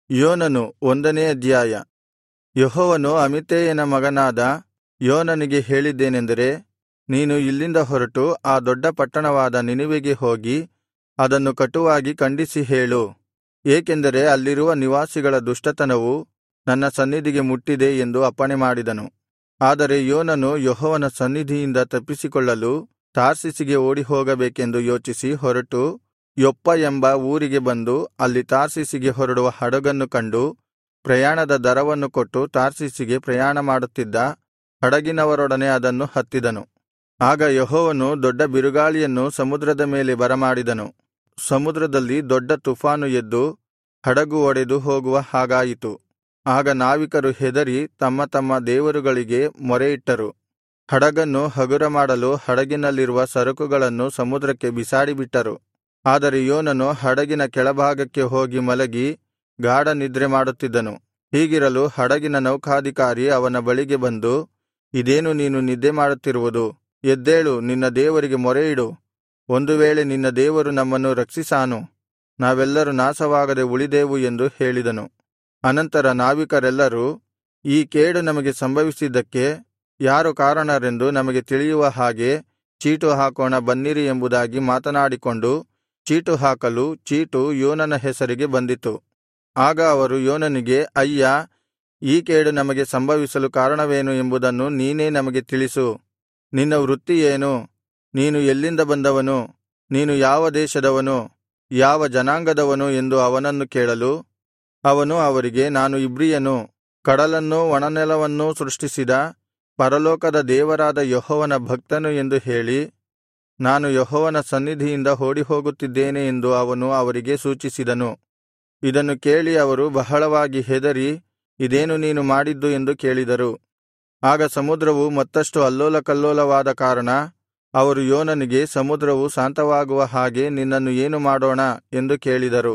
ಯೋನನು ಒಂದನೇ ಅಧ್ಯಾಯ ಯೆಹೋವನು ಅಮಿತ್ತೈಯನ ಮಗನಾದ ಯೋನನಿಗೆ ಹೇಳಿದ್ದೇನೆಂದರೆ ನೀನು ಇಲ್ಲಿಂದ ಹೊರಟು ಆ ದೊಡ್ಡ ಪಟ್ಟಣವಾದ ನಿನೆವೆಗೆ ಹೋಗಿ ಅದನ್ನು ಕಟುವಾಗಿ ಖಂಡಿಸಿ ಹೇಳು ಏಕೆಂದರೆ ಅಲ್ಲಿರುವ ನಿವಾಸಿಗಳ ದುಷ್ಟತನವು ನನ್ನ ಸನ್ನಿಧಿಗೆ ಮುಟ್ಟಿದೆ ಎಂದು ಅಪ್ಪಣೆಮಾಡಿದನು ಆದರೆ ಯೋನನು ಯೆಹೋವನ ಸನ್ನಿಧಿಯಿಂದ ತಪ್ಪಿಸಿಕೊಳ್ಳಲು ತಾರ್ಷೀಷಿಗೆ ಓಡಿಹೋಗಬೇಕೆಂದು ಯೋಚಿಸಿ ಹೊರಟು ಯೊಪ್ಪ ಎಂಬ ಊರಿಗೆ ಬಂದು ಅಲ್ಲಿ ತಾರ್ಷೀಷಿಗೆ ಹೊರಡುವ ಹಡಗನ್ನು ಕಂಡು ಪ್ರಯಾಣದ ದರವನ್ನು ಕೊಟ್ಟು ತಾರ್ಷೀಷಿಗೆ ಪ್ರಯಾಣ ಮಾಡುತ್ತಿದ್ದ ಹಡಗಿನವರೊಡನೆ ಅದನ್ನು ಹತ್ತಿದನು ಆಗ ಯೆಹೋವನು ದೊಡ್ಡ ಬಿರುಗಾಳಿಯನ್ನು ಸಮುದ್ರದ ಮೇಲೆ ಬರಮಾಡಿದನು ಸಮುದ್ರದಲ್ಲಿ ದೊಡ್ಡ ತುಫಾನು ಎದ್ದು ಹಡಗು ಒಡೆದು ಹೋಗುವ ಹಾಗಾಯಿತು ಆಗ ನಾವಿಕರು ಹೆದರಿ ತಮ್ಮ ತಮ್ಮ ದೇವರುಗಳಿಗೆ ಮೊರೆಯಿಟ್ಟರು ಹಡಗನ್ನು ಹಗುರ ಮಾಡಲು ಹಡಗಿನಲ್ಲಿರುವ ಸರಕುಗಳನ್ನು ಸಮುದ್ರಕ್ಕೆ ಬಿಸಾಡಿಬಿಟ್ಟರು ಆದರೆ ಯೋನನು ಹಡಗಿನ ಕೆಳಭಾಗಕ್ಕೆ ಹೋಗಿ ಮಲಗಿ ಗಾಢ ನಿದ್ರೆ ಮಾಡುತ್ತಿದ್ದನು ಹೀಗಿರಲು ಹಡಗಿನ ನೌಕಾಧಿಕಾರಿ ಅವನ ಬಳಿಗೆ ಬಂದು ಇದೇನು ನೀನು ನಿದ್ದೆ ಮಾಡುತ್ತಿರುವುದು ಎದ್ದೇಳು ನಿನ್ನ ದೇವರಿಗೆ ಮೊರೆಯಿಡು ಒಂದು ವೇಳೆ ನಿನ್ನ ದೇವರು ನಮ್ಮನ್ನು ರಕ್ಷಿಸಾನು ನಾವೆಲ್ಲರೂ ನಾಶವಾಗದೆ ಉಳಿದೆವು ಎಂದು ಹೇಳಿದನು ಅನಂತರ ನಾವಿಕರೆಲ್ಲರೂ ಈ ಕೇಡು ನಮಗೆ ಸಂಭವಿಸಿದ್ದಕ್ಕೆ ಯಾರು ಕಾರಣರೆಂದು ನಮಗೆ ತಿಳಿಯುವ ಹಾಗೆ ಚೀಟು ಹಾಕೋಣ ಬನ್ನಿರಿ ಎಂಬುದಾಗಿ ಮಾತನಾಡಿಕೊಂಡು ಚೀಟು ಹಾಕಲು ಚೀಟು ಯೋನನ ಹೆಸರಿಗೆ ಬಂದಿತು ಆಗ ಅವರು ಯೋನನಿಗೆ ಅಯ್ಯಾ ಈ ಕೇಡು ನಮಗೆ ಸಂಭವಿಸಲು ಕಾರಣವೇನು ಎಂಬುದನ್ನು ನೀನೇ ನಮಗೆ ತಿಳಿಸು ನಿನ್ನ ವೃತ್ತಿ ಏನು ನೀನು ಎಲ್ಲಿಂದ ಬಂದವನು ನೀನು ಯಾವ ದೇಶದವನು ಯಾವ ಜನಾಂಗದವನು ಎಂದು ಅವನನ್ನು ಕೇಳಲು ಅವನು ಅವರಿಗೆ ನಾನು ಇಬ್ರಿಯನು ಕಡಲನ್ನೂ ಒಣನೆಲವನ್ನೂ ಸೃಷ್ಟಿಸಿದ ಪರಲೋಕದ ದೇವರಾದ ಯೆಹೋವನ ಭಕ್ತನು ಎಂದು ಹೇಳಿ ನಾನು ಯೆಹೋವನ ಸನ್ನಿಧಿಯಿಂದ ಓಡಿಹೋಗುತ್ತಿದ್ದೇನೆ ಎಂದು ಅವನು ಅವರಿಗೆ ಸೂಚಿಸಿದನು ಇದನ್ನು ಕೇಳಿ ಅವರು ಬಹಳವಾಗಿ ಹೆದರಿ ಇದೇನು ನೀನು ಮಾಡಿದ್ದು ಎಂದು ಕೇಳಿದರು ಆಗ ಸಮುದ್ರವು ಮತ್ತಷ್ಟು ಅಲ್ಲೋಲಕಲ್ಲೋಲವಾದ ಕಾರಣ ಅವರು ಯೋನನಿಗೆ ಸಮುದ್ರವು ಶಾಂತವಾಗುವ ಹಾಗೆ ನಿನ್ನನ್ನು ಏನು ಮಾಡೋಣ ಎಂದು ಕೇಳಿದರು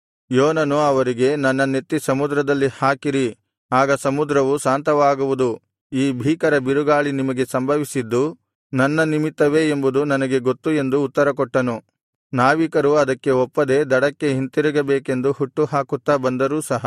ಯೋನನು ಅವರಿಗೆ ನನ್ನನ್ನೆತ್ತಿ ಸಮುದ್ರದಲ್ಲಿ ಹಾಕಿರಿ ಆಗ ಸಮುದ್ರವು ಶಾಂತವಾಗುವುದು ಈ ಭೀಕರ ಬಿರುಗಾಳಿ ನಿಮಗೆ ಸಂಭವಿಸಿದ್ದು ನನ್ನ ನಿಮಿತ್ತವೇ ಎಂಬುದು ನನಗೆ ಗೊತ್ತು ಎಂದು ಉತ್ತರಕೊಟ್ಟನು ನಾವಿಕರು ಅದಕ್ಕೆ ಒಪ್ಪದೆ ದಡಕ್ಕೆ ಹಿಂತಿರುಗಬೇಕೆಂದು ಹುಟ್ಟುಹಾಕುತ್ತಾ ಬಂದರೂ ಸಹ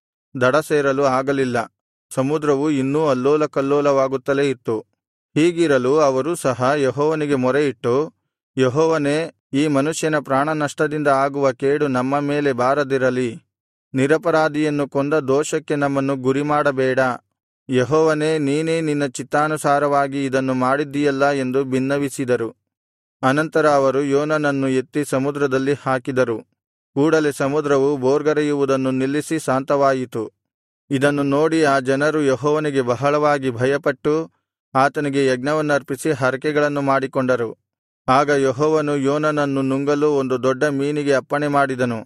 ದಡ ಸೇರಲು ಆಗಲಿಲ್ಲ ಸಮುದ್ರವು ಇನ್ನೂ ಅಲ್ಲೋಲಕಲ್ಲೋಲವಾಗುತ್ತಲೇ ಇತ್ತು ಹೀಗಿರಲು ಅವರೂ ಸಹ ಯೆಹೋವನಿಗೆ ಮೊರೆಯಿಟ್ಟು ಯೆಹೋವನೇ ಈ ಮನುಷ್ಯನ ಪ್ರಾಣನಷ್ಟದಿಂದ ಆಗುವ ಕೇಡು ನಮ್ಮ ಮೇಲೆ ಬಾರದಿರಲಿ ನಿರಪರಾಧಿಯನ್ನು ಕೊಂದ ದೋಷಕ್ಕೆ ನಮ್ಮನ್ನು ಗುರಿಮಾಡಬೇಡ ಯೆಹೋವನೇ ನೀನೇ ನಿನ್ನ ಚಿತ್ತಾನುಸಾರವಾಗಿ ಇದನ್ನು ಮಾಡಿದ್ದೀಯಲ್ಲಾ ಎಂದು ಬಿನ್ನವಿಸಿದರು ಅನಂತರ ಅವರು ಯೋನನನ್ನು ಎತ್ತಿ ಸಮುದ್ರದಲ್ಲಿ ಹಾಕಿದರು ಕೂಡಲೆ ಸಮುದ್ರವು ಬೋರ್ಗರೆಯುವುದನ್ನು ನಿಲ್ಲಿಸಿ ಶಾಂತವಾಯಿತು ಇದನ್ನು ನೋಡಿ ಆ ಜನರು ಯೆಹೋವನಿಗೆ ಬಹಳವಾಗಿ ಭಯಪಟ್ಟು ಆತನಿಗೆ ಯಜ್ಞವನ್ನರ್ಪಿಸಿ ಹರಕೆಗಳನ್ನು ಮಾಡಿಕೊಂಡರು ಆಗ ಯೆಹೋವನು ಯೋನನನ್ನು ನುಂಗಲು ಒಂದು ದೊಡ್ಡ ಮೀನಿಗೆ ಅಪ್ಪಣೆ ಮಾಡಿದನು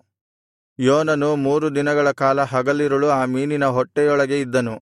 ಯೋನನು ಮೂರು ದಿನಗಳ ಕಾಲ ಹಗಲಿರುಳು ಆ ಮೀನಿನ ಹೊಟ್ಟೆಯೊಳಗೆ ಇದ್ದನು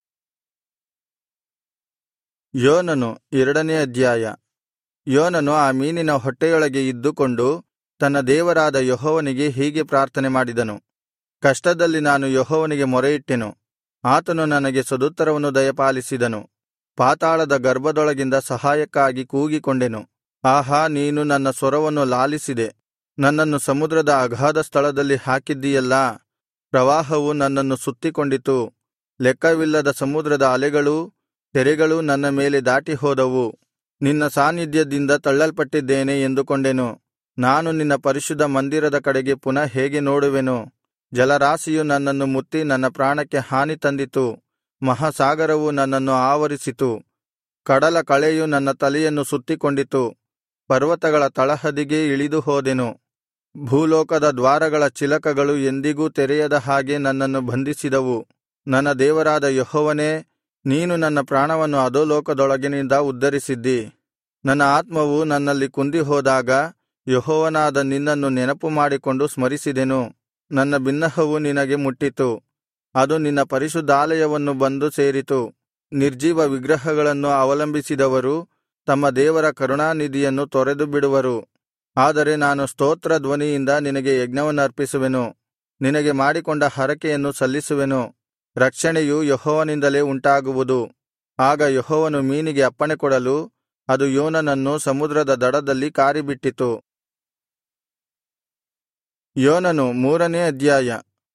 ಯೋನನು ಎರಡನೇ ಅಧ್ಯಾಯ ಯೋನನು ಆ ಮೀನಿನ ಹೊಟ್ಟೆಯೊಳಗೆ ಇದ್ದುಕೊಂಡು ತನ್ನ ದೇವರಾದ ಯೆಹೋವನಿಗೆ ಹೀಗೆ ಪ್ರಾರ್ಥನೆ ಮಾಡಿದನು ಕಷ್ಟದಲ್ಲಿ ನಾನು ಯೆಹೋವನಿಗೆ ಮೊರೆಯಿಟ್ಟೆನು ಆತನು ನನಗೆ ಸದುತ್ತರವನ್ನು ದಯಪಾಲಿಸಿದನು ಪಾತಾಳದ ಗರ್ಭದೊಳಗಿಂದ ಸಹಾಯಕ್ಕಾಗಿ ಕೂಗಿಕೊಂಡೆನು ಆಹಾ ನೀನು ನನ್ನ ಸ್ವರವನ್ನು ಲಾಲಿಸಿದೆ ನನ್ನನ್ನು ಸಮುದ್ರದ ಅಗಾಧ ಸ್ಥಳದಲ್ಲಿ ಹಾಕಿದ್ದೀಯಲ್ಲಾ ಪ್ರವಾಹವು ನನ್ನನ್ನು ಸುತ್ತಿಕೊಂಡಿತು ಲೆಕ್ಕವಿಲ್ಲದ ಸಮುದ್ರದ ಅಲೆಗಳೂ ತೆರೆಗಳೂ ನನ್ನ ಮೇಲೆ ದಾಟಿ ಹೋದವು ನಿನ್ನ ಸಾನ್ನಿಧ್ಯದಿಂದ ತಳ್ಳಲ್ಪಟ್ಟಿದ್ದೇನೆ ಎಂದುಕೊಂಡೆನು ನಾನು ನಿನ್ನ ಪರಿಶುದ್ಧ ಮಂದಿರದ ಕಡೆಗೆ ಪುನಃ ಹೇಗೆ ನೋಡುವೆನು ಜಲರಾಶಿಯು ನನ್ನನ್ನು ಮುತ್ತಿ ನನ್ನ ಪ್ರಾಣಕ್ಕೆ ಹಾನಿ ತಂದಿತು ಮಹಾಸಾಗರವು ನನ್ನನ್ನು ಆವರಿಸಿತು ಕಡಲ ಕಳೆಯು ನನ್ನ ತಲೆಯನ್ನು ಸುತ್ತಿಕೊಂಡಿತು ಪರ್ವತಗಳ ತಳಹದಿಗೆ ಇಳಿದು ಹೋದೆನು ಭೂಲೋಕದ ದ್ವಾರಗಳ ಚಿಲಕಗಳು ಎಂದಿಗೂ ತೆರೆಯದ ಹಾಗೆ ನನ್ನನ್ನು ಬಂಧಿಸಿದವು ನನ್ನ ದೇವರಾದ ಯೆಹೋವನೇ ನೀನು ನನ್ನ ಪ್ರಾಣವನ್ನು ಅಧೋಲೋಕದೊಳಗಿನಿಂದ ಉದ್ಧರಿಸಿದ್ದಿ ನನ್ನ ಆತ್ಮವು ನನ್ನಲ್ಲಿ ಕುಂದಿ ಹೋದಾಗ ಯೆಹೋವನಾದ ನಿನ್ನನ್ನು ನೆನಪು ಮಾಡಿಕೊಂಡು ಸ್ಮರಿಸಿದೆನು ನನ್ನ ಬಿನ್ನಹವು ನಿನಗೆ ಮುಟ್ಟಿತು ಅದು ನಿನ್ನ ಪರಿಶುದ್ಧಾಲಯವನ್ನು ಬಂದು ಸೇರಿತು ನಿರ್ಜೀವ ವಿಗ್ರಹಗಳನ್ನು ಅವಲಂಬಿಸಿದವರು ತಮ್ಮ ದೇವರ ಕರುಣಾನಿಧಿಯನ್ನು ತೊರೆದು ಬಿಡುವರು ಆದರೆ ನಾನು ಸ್ತೋತ್ರ ಧ್ವನಿಯಿಂದ ನಿನಗೆ ಯಜ್ಞವನ್ನರ್ಪಿಸುವೆನು ನಿನಗೆ ಮಾಡಿಕೊಂಡ ಹರಕೆಯನ್ನು ಸಲ್ಲಿಸುವೆನು ರಕ್ಷಣೆಯು ಯೆಹೋವನಿಂದಲೇ ಉಂಟಾಗುವುದು ಆಗ ಯೆಹೋವನು ಮೀನಿಗೆ ಅಪ್ಪಣೆ ಕೊಡಲು ಅದು ಯೋನನನ್ನು ಸಮುದ್ರದ ದಡದಲ್ಲಿ ಕಾರಿಬಿಟ್ಟಿತು ಯೋನನು ಮೂರನೇ ಅಧ್ಯಾಯ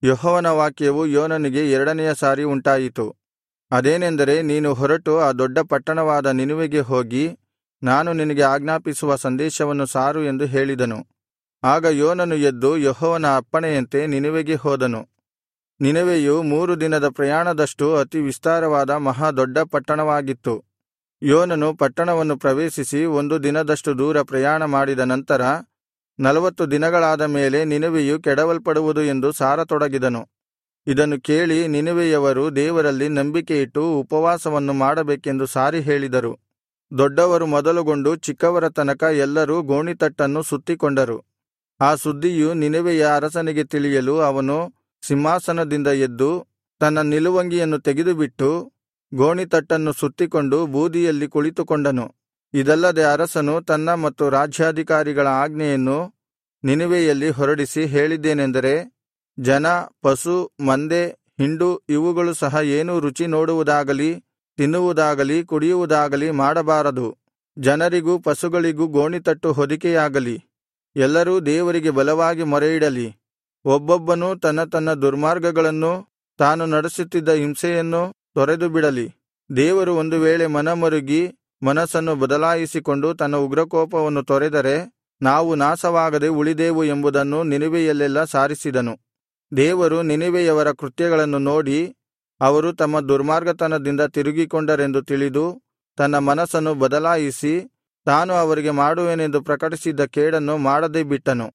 ಯೆಹೋವನ ವಾಕ್ಯವು ಯೋನನಿಗೆ ಎರಡನೆಯ ಸಾರಿ ಉಂಟಾಯಿತು ಅದೇನೆಂದರೆ ನೀನು ಹೊರಟು ಆ ದೊಡ್ಡ ಪಟ್ಟಣವಾದ ನಿನೆವೆಗೆ ಹೋಗಿ ನಾನು ನಿನಗೆ ಆಜ್ಞಾಪಿಸುವ ಸಂದೇಶವನ್ನು ಸಾರು ಎಂದು ಹೇಳಿದನು ಆಗ ಯೋನನು ಎದ್ದು ಯೆಹೋವನ ಅಪ್ಪಣೆಯಂತೆ ನಿನೆವೆಗೆ ಹೋದನು ನಿನೆವೆಯು ಮೂರು ದಿನದ ಪ್ರಯಾಣದಷ್ಟು ಅತಿ ವಿಸ್ತಾರವಾದ ಮಹಾ ದೊಡ್ಡ ಪಟ್ಟಣವಾಗಿತ್ತು ಯೋನನು ಪಟ್ಟಣವನ್ನು ಪ್ರವೇಶಿಸಿ ಒಂದು ದಿನದಷ್ಟು ದೂರ ಪ್ರಯಾಣ ಮಾಡಿದ ನಂತರ ನಲವತ್ತು ದಿನಗಳಾದ ಮೇಲೆ ನಿನೆವೆಯು ಕೆಡವಲ್ಪಡುವುದು ಎಂದು ಸಾರತೊಡಗಿದನು ಇದನ್ನು ಕೇಳಿ ನಿನೆವೆಯವರು ದೇವರಲ್ಲಿ ನಂಬಿಕೆಯಿಟ್ಟು ಉಪವಾಸವನ್ನು ಮಾಡಬೇಕೆಂದು ಸಾರಿ ಹೇಳಿದರು ದೊಡ್ಡವರು ಮೊದಲುಗೊಂಡು ಚಿಕ್ಕವರ ತನಕ ಎಲ್ಲರೂ ಗೋಣಿತಟ್ಟನ್ನು ಸುತ್ತಿಕೊಂಡರು ಆ ಸುದ್ದಿಯು ನಿನೆವೆಯ ಅರಸನಿಗೆ ತಿಳಿಯಲು ಅವನು ಸಿಂಹಾಸನದಿಂದ ಎದ್ದು ತನ್ನ ನಿಲುವಂಗಿಯನ್ನು ತೆಗೆದುಬಿಟ್ಟು ಗೋಣಿತಟ್ಟನ್ನು ಸುತ್ತಿಕೊಂಡು ಬೂದಿಯಲ್ಲಿ ಕುಳಿತುಕೊಂಡನು ಇದಲ್ಲದೆ ಅರಸನು ತನ್ನ ಮತ್ತು ರಾಜ್ಯಾಧಿಕಾರಿಗಳ ಆಜ್ಞೆಯನ್ನು ನಿನೆವೆಯಲ್ಲಿ ಹೊರಡಿಸಿ ಹೇಳಿದ್ದೇನೆಂದರೆ ಜನ ಪಶು ಮಂದೆ ಹಿಂಡು ಇವುಗಳು ಸಹ ಏನೂ ರುಚಿ ನೋಡುವುದಾಗಲಿ ತಿನ್ನುವುದಾಗಲಿ ಕುಡಿಯುವುದಾಗಲಿ ಮಾಡಬಾರದು ಜನರಿಗೂ ಪಶುಗಳಿಗೂ ಗೋಣಿತಟ್ಟು ಹೊದಿಕೆಯಾಗಲಿ ಎಲ್ಲರೂ ದೇವರಿಗೆ ಬಲವಾಗಿ ಮೊರೆಯಿಡಲಿ ಒಬ್ಬೊಬ್ಬನೂ ತನ್ನ ತನ್ನ ದುರ್ಮಾರ್ಗಗಳನ್ನು ತಾನು ನಡೆಸುತ್ತಿದ್ದ ಹಿಂಸೆಯನ್ನು ತೊರೆದುಬಿಡಲಿ ದೇವರು ಒಂದು ವೇಳೆ ಮನಮರುಗಿ ಮನಸ್ಸನ್ನು ಬದಲಾಯಿಸಿಕೊಂಡು ತನ್ನ ಉಗ್ರಕೋಪವನ್ನು ತೊರೆದರೆ ನಾವು ನಾಶವಾಗದೆ ಉಳಿದೇವು ಎಂಬುದನ್ನು ನಿನೆವೆಯಲ್ಲೆಲ್ಲಾ ಸಾರಿಸಿದನು ದೇವರು ನಿನೆವೆಯವರ ಕೃತ್ಯಗಳನ್ನು ನೋಡಿ ಅವರು ತಮ್ಮ ದುರ್ಮಾರ್ಗತನದಿಂದ ತಿರುಗಿಕೊಂಡರೆಂದು ತಿಳಿದು ತನ್ನ ಮನಸ್ಸನ್ನು ಬದಲಾಯಿಸಿ ತಾನು ಅವರಿಗೆ ಮಾಡುವೆನೆಂದು ಪ್ರಕಟಿಸಿದ್ದ ಕೇಡನ್ನು ಮಾಡದೇ ಬಿಟ್ಟನು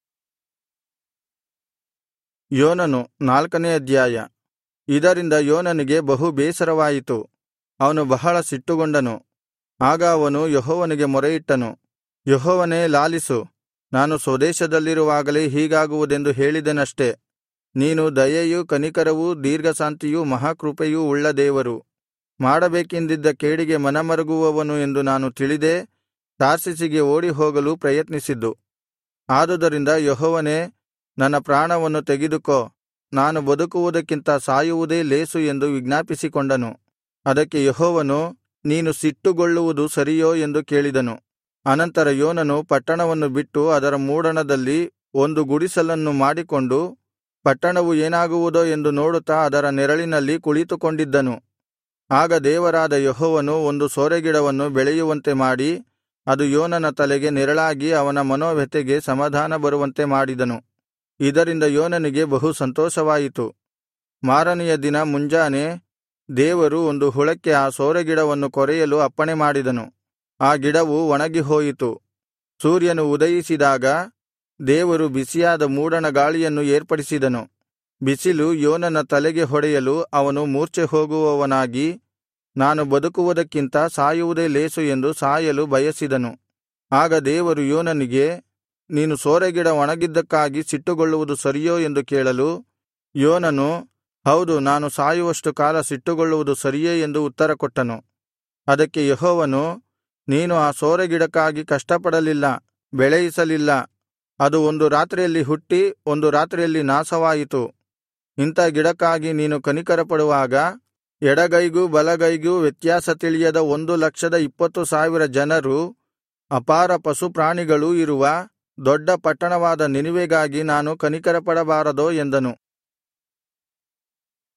ಯೋನನು ನಾಲ್ಕನೇ ಅಧ್ಯಾಯ ಇದರಿಂದ ಯೋನನಿಗೆ ಬಹು ಬೇಸರವಾಯಿತು ಅವನು ಬಹಳ ಸಿಟ್ಟುಗೊಂಡನು ಆಗ ಅವನು ಯೆಹೋವನಿಗೆ ಮೊರೆಯಿಟ್ಟನು ಯೆಹೋವನೇ ಲಾಲಿಸು ನಾನು ಸ್ವದೇಶದಲ್ಲಿರುವಾಗಲೇ ಹೀಗಾಗುವುದೆಂದು ಹೇಳಿದೆನಷ್ಟೆ ನೀನು ದಯೆಯೂ ಕನಿಕರವೂ ದೀರ್ಘಶಾಂತಿಯೂ ಮಹಾಕೃಪೆಯೂ ಉಳ್ಳ ದೇವರು ಮಾಡಬೇಕೆಂದಿದ್ದ ಕೇಡಿಗೆ ಮನಮರುಗುವವನು ಎಂದು ನಾನು ತಿಳಿದೇ ತಾರ್ಸಿಸಿಗೆ ಓಡಿಹೋಗಲು ಪ್ರಯತ್ನಿಸಿದ್ದು ಆದುದರಿಂದ ಯೆಹೋವನೇ ನನ್ನ ಪ್ರಾಣವನ್ನು ತೆಗೆದುಕೋ ನಾನು ಬದುಕುವುದಕ್ಕಿಂತ ಸಾಯುವುದೇ ಲೇಸು ಎಂದು ವಿಜ್ಞಾಪಿಸಿಕೊಂಡನು ಅದಕ್ಕೆ ಯೆಹೋವನು ನೀನು ಸಿಟ್ಟುಗೊಳ್ಳುವುದು ಸರಿಯೋ ಎಂದು ಕೇಳಿದನು ಅನಂತರ ಯೋನನು ಪಟ್ಟಣವನ್ನು ಬಿಟ್ಟು ಅದರ ಮೂಡಣದಲ್ಲಿ ಒಂದು ಗುಡಿಸಲನ್ನು ಮಾಡಿಕೊಂಡು ಪಟ್ಟಣವು ಏನಾಗುವುದೋ ಎಂದು ನೋಡುತ್ತಾ ಅದರ ನೆರಳಿನಲ್ಲಿ ಕುಳಿತುಕೊಂಡಿದ್ದನು ಆಗ ದೇವರಾದ ಯೆಹೋವನು ಒಂದು ಸೋರೆಗಿಡವನ್ನು ಬೆಳೆಯುವಂತೆ ಮಾಡಿ ಅದು ಯೋನನ ತಲೆಗೆ ನೆರಳಾಗಿ ಅವನ ಮನೋವ್ಯಥೆಗೆ ಸಮಾಧಾನ ಬರುವಂತೆ ಮಾಡಿದನು ಇದರಿಂದ ಯೋನನಿಗೆ ಬಹು ಸಂತೋಷವಾಯಿತು ಮಾರನೆಯ ದಿನ ಮುಂಜಾನೆ ದೇವರು ಒಂದು ಹುಳಕ್ಕೆ ಆ ಸೋರೆಗಿಡವನ್ನು ಕೊರೆಯಲು ಅಪ್ಪಣೆ ಮಾಡಿದನು ಆ ಗಿಡವು ಒಣಗಿ ಹೋಯಿತು ಸೂರ್ಯನು ಉದಯಿಸಿದಾಗ ದೇವರು ಬಿಸಿಯಾದ ಮೂಡಣ ಗಾಳಿಯನ್ನು ಏರ್ಪಡಿಸಿದನು ಬಿಸಿಲು ಯೋನನ ತಲೆಗೆ ಹೊಡೆಯಲು ಅವನು ಮೂರ್ಛೆ ಹೋಗುವವನಾಗಿ ನಾನು ಬದುಕುವುದಕ್ಕಿಂತ ಸಾಯುವುದೇ ಲೇಸು ಎಂದು ಸಾಯಲು ಬಯಸಿದನು ಆಗ ದೇವರು ಯೋನನಿಗೆ ನೀನು ಸೋರೆಗಿಡ ಒಣಗಿದ್ದಕ್ಕಾಗಿ ಸಿಟ್ಟುಗೊಳ್ಳುವುದು ಸರಿಯೋ ಎಂದು ಕೇಳಲು ಯೋನನು ಹೌದು ನಾನು ಸಾಯುವಷ್ಟು ಕಾಲ ಸಿಟ್ಟುಗೊಳ್ಳುವುದು ಸರಿಯೇ ಎಂದು ಉತ್ತರಕೊಟ್ಟನು ಅದಕ್ಕೆ ಯೆಹೋವನು ನೀನು ಆ ಸೋರೆಗಿಡಕ್ಕಾಗಿ ಕಷ್ಟಪಡಲಿಲ್ಲ ಬೆಳೆಯಿಸಲಿಲ್ಲ ಅದು ಒಂದು ರಾತ್ರಿಯಲ್ಲಿ ಹುಟ್ಟಿ ಒಂದು ರಾತ್ರಿಯಲ್ಲಿ ನಾಶವಾಯಿತು ಇಂಥ ಗಿಡಕ್ಕಾಗಿ ನೀನು ಕನಿಕರಪಡುವಾಗ ಎಡಗೈಗೂ ಬಲಗೈಗೂ ವ್ಯತ್ಯಾಸ ತಿಳಿಯದ ಒಂದು ಲಕ್ಷದ ಇಪ್ಪತ್ತು ಸಾವಿರ ಜನರು ಅಪಾರ ಪಶುಪ್ರಾಣಿಗಳೂ ಇರುವ ದೊಡ್ಡ ಪಟ್ಟಣವಾದ ನಿನೆವೆಗಾಗಿ ನಾನು ಕನಿಕರಪಡಬಾರದೋ ಎಂದನು